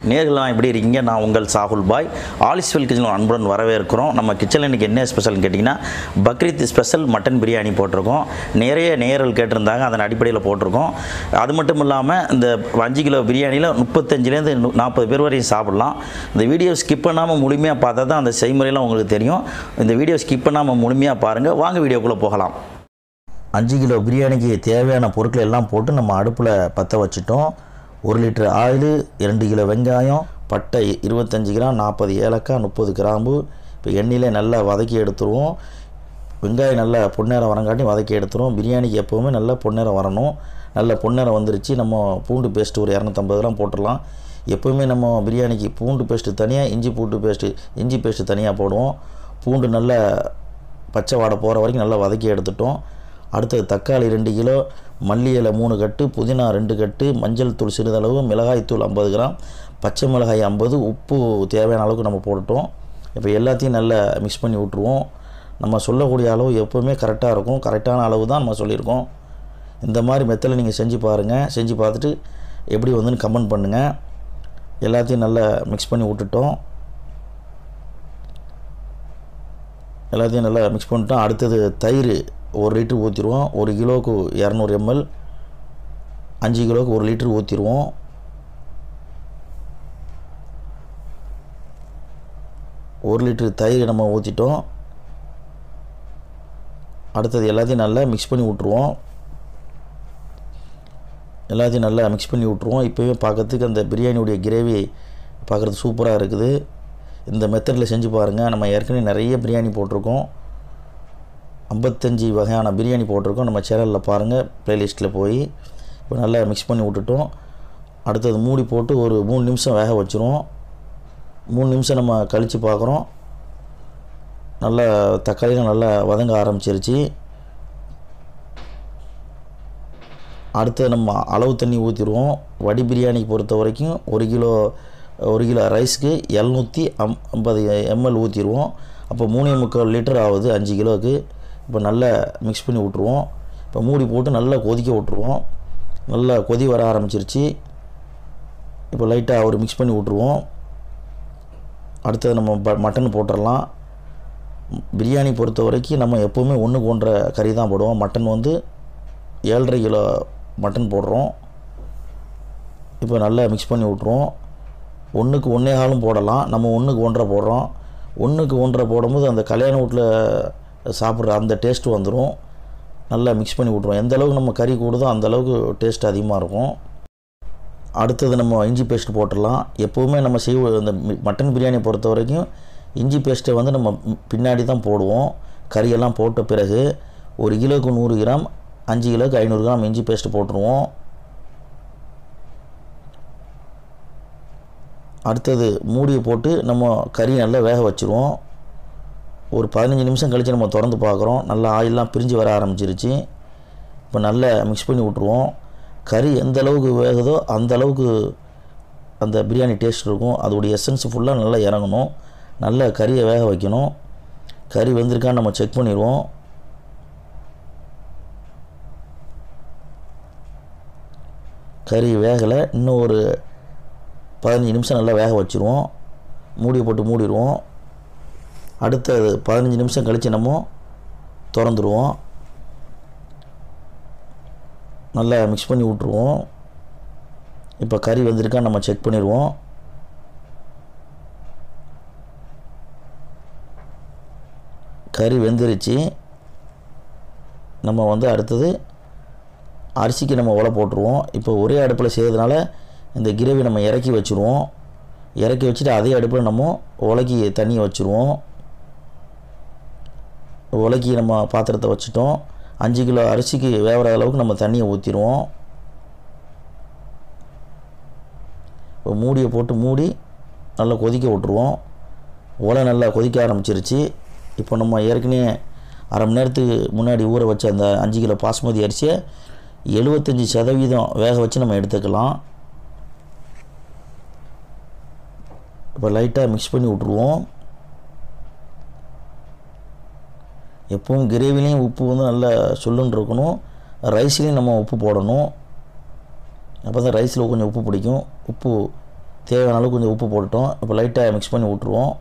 நேர்கள்லாம் எப்படி இருக்கீங்க நான் உங்கள் சாகுல் பாய் ஆலிஸ்வெல் கிச்சன் அன்புடன் வரவேற்கிறோம் நம்ம கிச்சனில் இன்றைக்கி என்ன ஸ்பெஷல்னு கேட்டிங்கன்னா பக்ரீத் ஸ்பெஷல் மட்டன் பிரியாணி போட்டிருக்கோம் நிறைய நேயர்கள் கேட்டிருந்தாங்க அதன் அடிப்படையில் போட்டிருக்கோம் அது மட்டும் இல்லாமல் இந்த அஞ்சு கிலோ பிரியாணியில் முப்பத்தஞ்சுலேருந்து நு- நாற்பது பேர் வரையும் சாப்பிடலாம் இந்த வீடியோ ஸ்கிப் பண்ணாமல் முழுமையாக பார்த்தா தான் அந்த செய்முறையெல்லாம் உங்களுக்கு தெரியும் இந்த வீடியோ ஸ்கிப் பண்ணாமல் முழுமையாக பாருங்கள் வாங்க வீடியோக்குள்ளே போகலாம் அஞ்சு கிலோ பிரியாணிக்கு தேவையான பொருட்கள் எல்லாம் போட்டு நம்ம அடுப்பில் பற்ற வச்சுட்டோம் ஒரு லிட்டர் ஆயில் இரண்டு கிலோ வெங்காயம் பட்டை இருபத்தஞ்சி கிராம் நாற்பது ஏலக்காய் முப்பது கிராம்பு இப்போ எண்ணெயில் நல்லா வதக்கி எடுத்துருவோம் வெங்காயம் நல்லா பொன்னேரம் வரங்காட்டி வதக்கி எடுத்துருவோம் பிரியாணிக்கு எப்போவுமே நல்லா பொன்னேரம் வரணும் நல்ல பொன்னேரம் வந்துருச்சு நம்ம பூண்டு பேஸ்ட் ஒரு இரநூத்தம்பது கிராம் போட்டுடலாம் எப்போவுமே நம்ம பிரியாணிக்கு பூண்டு பேஸ்ட்டு தனியாக இஞ்சி பூண்டு பேஸ்ட்டு இஞ்சி பேஸ்ட்டு தனியாக போடுவோம் பூண்டு நல்லா பச்சை வாடை போகிற வரைக்கும் நல்லா வதக்கி எடுத்துட்டோம் அடுத்தது தக்காளி ரெண்டு கிலோ மல்லி இலை மூணு கட்டு புதினா ரெண்டு கட்டு மஞ்சள் தூள் சிறிதளவு மிளகாய் தூள் ஐம்பது கிராம் பச்சை மிளகாய் ஐம்பது உப்பு தேவையான அளவுக்கு நம்ம போட்டுட்டோம் இப்போ எல்லாத்தையும் நல்லா மிக்ஸ் பண்ணி விட்ருவோம் நம்ம சொல்லக்கூடிய அளவு எப்போவுமே கரெக்டாக இருக்கும் கரெக்டான அளவு தான் நம்ம சொல்லியிருக்கோம் இந்த மாதிரி மெத்தடில் நீங்கள் செஞ்சு பாருங்கள் செஞ்சு பார்த்துட்டு எப்படி வந்துன்னு கமெண்ட் பண்ணுங்கள் எல்லாத்தையும் நல்லா மிக்ஸ் பண்ணி விட்டுட்டோம் எல்லாத்தையும் நல்லா மிக்ஸ் பண்ணிட்டோம் அடுத்தது தயிர் ஒரு லிட்டர் ஊற்றிடுவோம் ஒரு கிலோவுக்கு இரநூறு எம்எல் அஞ்சு கிலோவுக்கு ஒரு லிட்டர் ஊற்றிடுவோம் ஒரு லிட்டர் தயிர் நம்ம ஊற்றிட்டோம் அடுத்தது எல்லாத்தையும் நல்லா மிக்ஸ் பண்ணி விட்ருவோம் எல்லாத்தையும் நல்லா மிக்ஸ் பண்ணி விட்ருவோம் இப்போவே பார்க்கறதுக்கு அந்த பிரியாணியுடைய கிரேவி பார்க்குறது சூப்பராக இருக்குது இந்த மெத்தடில் செஞ்சு பாருங்கள் நம்ம ஏற்கனவே நிறைய பிரியாணி போட்டிருக்கோம் ஐம்பத்தஞ்சு வகையான பிரியாணி போட்டிருக்கோம் நம்ம சேனலில் பாருங்கள் ப்ளேலிஸ்ட்டில் போய் இப்போ நல்லா மிக்ஸ் பண்ணி விட்டுட்டோம் அடுத்தது மூடி போட்டு ஒரு மூணு நிமிஷம் வேக வச்சுருவோம் மூணு நிமிஷம் நம்ம கழித்து பார்க்குறோம் நல்லா தக்காளிலாம் நல்லா வதங்க ஆரம்பிச்சிருச்சு அடுத்து நம்ம அளவு தண்ணி ஊற்றிடுவோம் வடி பிரியாணிக்கு பொறுத்த வரைக்கும் ஒரு கிலோ ஒரு கிலோ ரைஸ்க்கு எழுநூற்றி அம் ஐம்பது எம்எல் ஊற்றிடுவோம் அப்போ மூணே முக்கால் லிட்டர் ஆகுது அஞ்சு கிலோவுக்கு இப்போ நல்லா மிக்ஸ் பண்ணி விட்ருவோம் இப்போ மூடி போட்டு நல்லா கொதிக்க விட்ருவோம் நல்லா கொதி வர ஆரம்பிச்சிருச்சு இப்போ லைட்டாக ஒரு மிக்ஸ் பண்ணி விட்ருவோம் அடுத்தது நம்ம ப மட்டன் போட்டுடலாம் பிரியாணி பொறுத்த வரைக்கும் நம்ம எப்போவுமே ஒன்றுக்கு ஒன்றரை கறி தான் போடுவோம் மட்டன் வந்து ஏழரை கிலோ மட்டன் போடுறோம் இப்போ நல்லா மிக்ஸ் பண்ணி விட்ருவோம் ஒன்றுக்கு ஒன்றே காலும் போடலாம் நம்ம ஒன்றுக்கு ஒன்றரை போடுறோம் ஒன்றுக்கு ஒன்றரை போடும்போது அந்த கல்யாண வீட்டில் சாப்பிட்ற அந்த டேஸ்ட் வந்துடும் நல்லா மிக்ஸ் பண்ணி விட்ருவோம் எந்த அளவுக்கு நம்ம கறி கூடுதோ அந்த அளவுக்கு டேஸ்ட் அதிகமாக இருக்கும் அடுத்தது நம்ம இஞ்சி பேஸ்ட் போட்டுடலாம் எப்போவுமே நம்ம செய்வ இந்த மி- மட்டன் பிரியாணி பொறுத்த வரைக்கும் இஞ்சி பேஸ்ட்டை வந்து நம்ம ம் பின்னாடி தான் போடுவோம் கறியெல்லாம் போட்ட பிறகு ஒரு கிலோவுக்கு நூறு கிராம் அஞ்சு கிலோவுக்கு ஐநூறு கிராம் இஞ்சி பேஸ்ட் போட்டுருவோம் அடுத்தது மூடியை போட்டு நம்ம கறி நல்லா வேக வச்சுருவோம் ஒரு பதினஞ்சு நிமிஷம் கழித்து நம்ம திறந்து பார்க்குறோம் நல்லா ஆயிலெலாம் பிரிஞ்சு வர ஆரம்பிச்சிருச்சு இப்போ நல்லா மிக்ஸ் பண்ணி விட்ருவோம் கறி எந்த அளவுக்கு வேகுதோ அந்த அளவுக்கு அந்த பிரியாணி டேஸ்ட் இருக்கும் அதோடைய எசன்ஸ் ஃபுல்லாக நல்லா இறங்கணும் நல்லா கறியை வேக வைக்கணும் கறி வெந்திருக்கான்னு நம்ம செக் பண்ணிடுவோம் கறி வேகலை இன்னும் ஒரு பதினஞ்சு நிமிஷம் நல்லா வேக வச்சுருவோம் மூடியை போட்டு மூடிடுவோம் அடுத்தது பதினஞ்சு நிமிஷம் கழித்து நம்ம திறந்துருவோம் நல்லா மிக்ஸ் பண்ணி விட்ருவோம் இப்போ கறி வெந்திருக்கா நம்ம செக் பண்ணிடுவோம் கறி வெந்துருச்சு நம்ம வந்து அடுத்தது அரிசிக்கு நம்ம உலை போட்டுருவோம் இப்போ ஒரே அடுப்பில் செய்கிறதுனால இந்த கிரேவி நம்ம இறக்கி வச்சுருவோம் இறக்கி வச்சுட்டு அதே அடுப்பில் நம்ம உலக்கி தண்ணி வச்சுருவோம் உலக்கி நம்ம பாத்திரத்தை வச்சுட்டோம் அஞ்சு கிலோ அரிசிக்கு வேகிற அளவுக்கு நம்ம தண்ணியை ஊற்றிடுவோம் இப்போ மூடியை போட்டு மூடி நல்லா கொதிக்க விட்ருவோம் உலை நல்லா கொதிக்க ஆரம்பிச்சிருச்சு இப்போ நம்ம ஏற்கனவே அரை மணி நேரத்துக்கு முன்னாடி ஊற வச்ச அந்த அஞ்சு கிலோ பாஸ்மதி அரிசியை எழுபத்தஞ்சி சதவீதம் வேக வச்சு நம்ம எடுத்துக்கலாம் இப்போ லைட்டாக மிக்ஸ் பண்ணி விட்ருவோம் எப்பவும் கிரேவிலையும் உப்பு வந்து நல்லா சொல்லுன்னு இருக்கணும் ரைஸ்லேயும் நம்ம உப்பு போடணும் அப்போ தான் ரைஸில் கொஞ்சம் உப்பு பிடிக்கும் உப்பு தேவையான அளவுக்கு கொஞ்சம் உப்பு போட்டுட்டோம் இப்போ லைட்டாக மிக்ஸ் பண்ணி விட்ருவோம்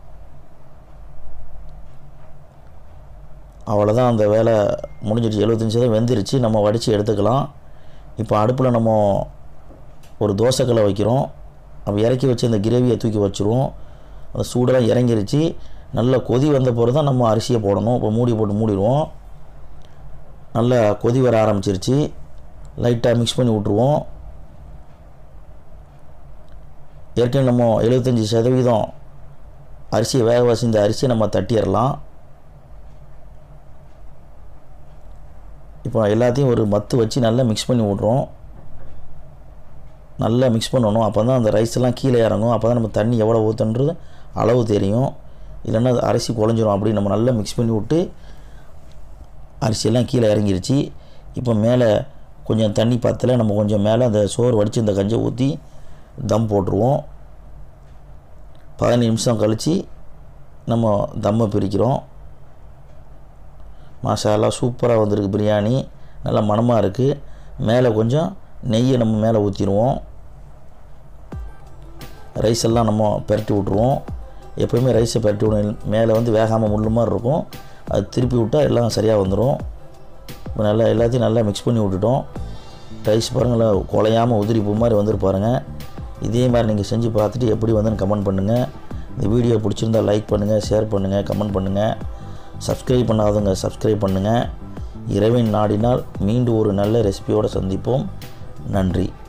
அவ்வளோதான் அந்த வேலை முடிஞ்சிடுச்சு எழுபத்தஞ்சி சதவீதம் வெந்துருச்சு நம்ம வடித்து எடுத்துக்கலாம் இப்போ அடுப்பில் நம்ம ஒரு தோசைக்கல்லை வைக்கிறோம் அப்போ இறக்கி வச்சு அந்த கிரேவியை தூக்கி வச்சுருவோம் அந்த சூடெல்லாம் இறங்கிருச்சு நல்லா கொதி வந்த பிறகு தான் நம்ம அரிசியை போடணும் இப்போ மூடி போட்டு மூடிடுவோம் நல்லா கொதி வர ஆரம்பிச்சிருச்சு லைட்டாக மிக்ஸ் பண்ணி விட்ருவோம் ஏற்கனவே நம்ம எழுபத்தஞ்சி சதவீதம் அரிசியை வேக வச்சு இந்த அரிசியை நம்ம தட்டிடலாம் இப்போ எல்லாத்தையும் ஒரு மத்து வச்சு நல்லா மிக்ஸ் பண்ணி விட்றோம் நல்லா மிக்ஸ் பண்ணணும் அப்போ தான் அந்த ரைஸ் எல்லாம் கீழே இறங்கும் அப்போ தான் நம்ம தண்ணி எவ்வளோ ஊற்றுன்றது அளவு தெரியும் இல்லைன்னா அது அரிசி குழஞ்சிரும் அப்படி நம்ம நல்லா மிக்ஸ் பண்ணி விட்டு அரிசியெல்லாம் கீழே இறங்கிருச்சு இப்போ மேலே கொஞ்சம் தண்ணி பத்தல நம்ம கொஞ்சம் மேலே அந்த சோறு வடித்து இந்த கஞ்சை ஊற்றி தம் போட்டுருவோம் பதினஞ்சு நிமிஷம் கழித்து நம்ம தம்மை பிரிக்கிறோம் மசாலா சூப்பராக வந்திருக்கு பிரியாணி நல்லா மணமாக இருக்குது மேலே கொஞ்சம் நெய்யை நம்ம மேலே ஊற்றிடுவோம் ரைஸ் எல்லாம் நம்ம பெரட்டி விட்ருவோம் எப்போயுமே ரைஸை பெரட்டி விடும் மேலே வந்து வேகாமல் முள்ளு மாதிரி இருக்கும் அது திருப்பி விட்டால் எல்லாம் சரியாக வந்துடும் இப்போ நல்லா எல்லாத்தையும் நல்லா மிக்ஸ் பண்ணி விட்டுட்டோம் ரைஸ் பாருங்கள் குலையாமல் உதிரி பூ மாதிரி வந்துரு பாருங்கள் இதே மாதிரி நீங்கள் செஞ்சு பார்த்துட்டு எப்படி வந்துன்னு கமெண்ட் பண்ணுங்கள் இந்த வீடியோ பிடிச்சிருந்தா லைக் பண்ணுங்கள் ஷேர் பண்ணுங்கள் கமெண்ட் பண்ணுங்கள் சப்ஸ்கிரைப் பண்ணாதவங்க சப்ஸ்கிரைப் பண்ணுங்கள் இறைவன் நாடினால் மீண்டும் ஒரு நல்ல ரெசிபியோடு சந்திப்போம் நன்றி